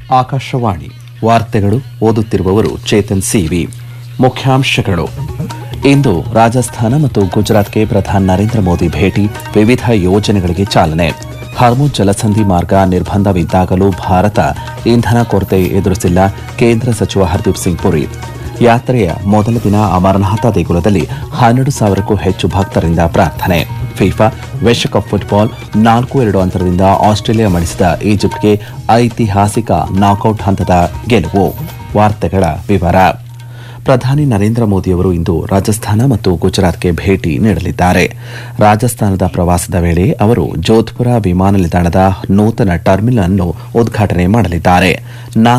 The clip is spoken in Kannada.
ಆಕಾಶವಾಣಿ ವಾರ್ತೆಗಳು ಓದುತ್ತಿರುವವರು ಚೇತನ್ ಸಿವಿ ಮುಖ್ಯಾಂಶಗಳು ಇಂದು ರಾಜಸ್ಥಾನ ಮತ್ತು ಗುಜರಾತ್ಗೆ ಪ್ರಧಾನಿ ನರೇಂದ್ರ ಮೋದಿ ಭೇಟಿ ವಿವಿಧ ಯೋಜನೆಗಳಿಗೆ ಚಾಲನೆ ಹರ್ಮುಜ್ ಜಲಸಂಧಿ ಮಾರ್ಗ ನಿರ್ಬಂಧವಿದ್ದಾಗಲೂ ಭಾರತ ಇಂಧನ ಕೊರತೆ ಎದುರಿಸಿಲ್ಲ ಕೇಂದ್ರ ಸಚಿವ ಹರ್ದೀಪ್ ಸಿಂಗ್ ಪುರಿ ಯಾತ್ರೆಯ ಮೊದಲ ದಿನ ಅಮರನಾಥ ದೇಗುಲದಲ್ಲಿ ಹನ್ನೆರಡು ಸಾವಿರಕ್ಕೂ ಹೆಚ್ಚು ಭಕ್ತರಿಂದ ಪ್ರಾರ್ಥನೆ ಫಿಫಾ ವಿಶ್ವಕಪ್ ಫುಟ್ಬಾಲ್ ನಾಲ್ಕು ಎರಡು ಅಂತರದಿಂದ ಆಸ್ಟ್ರೇಲಿಯಾ ಮಣಿಸಿದ ಈಜಿಪ್ಟ್ಗೆ ಐತಿಹಾಸಿಕ ನಾಕೌಟ್ ಹಂತದ ಗೆಲುವು ವಾರ್ತೆಗಳ ವಿವರ ಪ್ರಧಾನಿ ನರೇಂದ್ರ ಮೋದಿಯವರು ಇಂದು ರಾಜಸ್ಥಾನ ಮತ್ತು ಗುಜರಾತ್ಗೆ ಭೇಟಿ ನೀಡಲಿದ್ದಾರೆ ರಾಜಸ್ಥಾನದ ಪ್ರವಾಸದ ವೇಳೆ ಅವರು ಜೋಧ್ಪುರ ವಿಮಾನ ನಿಲ್ದಾಣದ ನೂತನ ಟರ್ಮಿನಲ್ ಅನ್ನು ಉದ್ಘಾಟನೆ ಮಾಡಲಿದ್ದಾರೆ